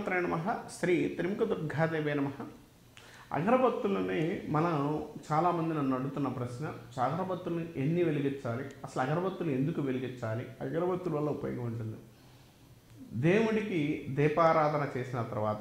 శ్రీమాత్రే నమ శ్రీ త్రిముఖ దుర్గాదేవే నమ అగరబత్తులని మనం చాలామంది నన్ను అడుగుతున్న ప్రశ్న అగరబత్తులను ఎన్ని వెలిగించాలి అసలు అగరబత్తులు ఎందుకు వెలిగించాలి అగరబత్తుల వల్ల ఉపయోగం ఉంటుంది దేవుడికి దీపారాధన చేసిన తర్వాత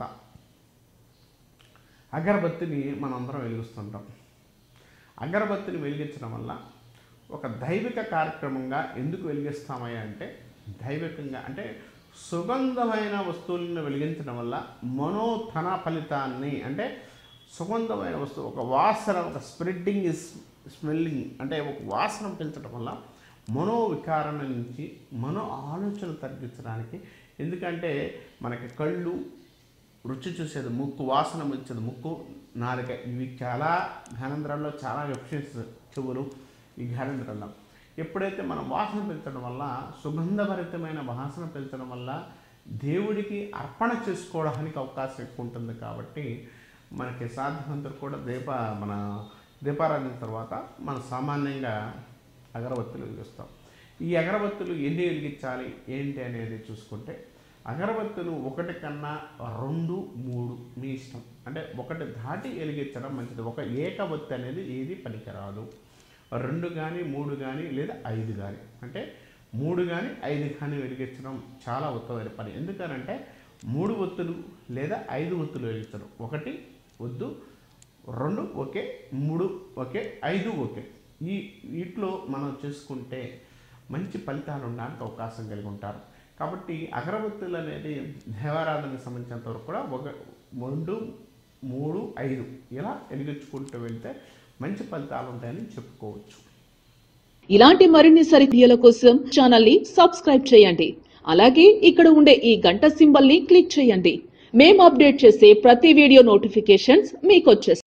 అగరబత్తిని మనందరం వెలిగిస్తుంటాం అగరబత్తిని వెలిగించడం వల్ల ఒక దైవిక కార్యక్రమంగా ఎందుకు వెలిగిస్తామయ్యా అంటే దైవికంగా అంటే సుగంధమైన వస్తువులను వెలిగించడం వల్ల మనోధన ఫలితాన్ని అంటే సుగంధమైన వస్తువు ఒక వాసన ఒక స్ప్రెడ్డింగ్ ఇస్ స్మెల్లింగ్ అంటే ఒక వాసన పెంచడం వల్ల మనోవికారణ నుంచి మనో ఆలోచన తగ్గించడానికి ఎందుకంటే మనకి కళ్ళు రుచి చూసేది ముక్కు వాసన వచ్చేది ముక్కు నాలుక ఇవి చాలా ఘనేంద్రాల్లో చాలా ఎఫిషియన్స్ చెవులు ఈ ఘనేంద్రాల్లో ఎప్పుడైతే మనం వాసన పెంచడం వల్ల సుగంధభరితమైన వాసన పెంచడం వల్ల దేవుడికి అర్పణ చేసుకోవడానికి అవకాశం ఎక్కువ ఉంటుంది కాబట్టి మనకి సాధ్యమంతా కూడా దీప మన దీపారాధన తర్వాత మనం సామాన్యంగా అగరబత్తులు వెలిగిస్తాం ఈ అగరబత్తులు ఎన్ని వెలిగించాలి ఏంటి అనేది చూసుకుంటే అగరబత్తులు ఒకటి కన్నా రెండు మూడు మీ ఇష్టం అంటే ఒకటి దాటి వెలిగించడం మంచిది ఒక ఏకబత్తి అనేది ఏది పనికిరాదు రెండు కానీ మూడు కానీ లేదా ఐదు కానీ అంటే మూడు కానీ ఐదు కానీ వెలిగించడం చాలా ఉత్తమైన పని ఎందుకనంటే మూడు ఒత్తులు లేదా ఐదు ఒత్తులు వెలిగించడం ఒకటి వద్దు రెండు ఓకే మూడు ఓకే ఐదు ఓకే ఈ వీటిలో మనం చేసుకుంటే మంచి ఫలితాలు ఉండడానికి అవకాశం కలిగి ఉంటారు కాబట్టి అగరబత్తులు అనేది దేవారాధనకు సంబంధించినంత వరకు కూడా ఒక రెండు మూడు ఐదు ఇలా వెలిగించుకుంటూ వెళ్తే మంచి ఫలితాలు ఉంటాయని చెప్పుకోవచ్చు ఇలాంటి మరిన్ని సరిక్రియల కోసం ఛానల్ ని సబ్స్క్రైబ్ చేయండి అలాగే ఇక్కడ ఉండే ఈ గంట సింబల్ ని క్లిక్ చేయండి మేము అప్డేట్ చేసే ప్రతి వీడియో నోటిఫికేషన్స్ మీకు వచ్చేస్తాయి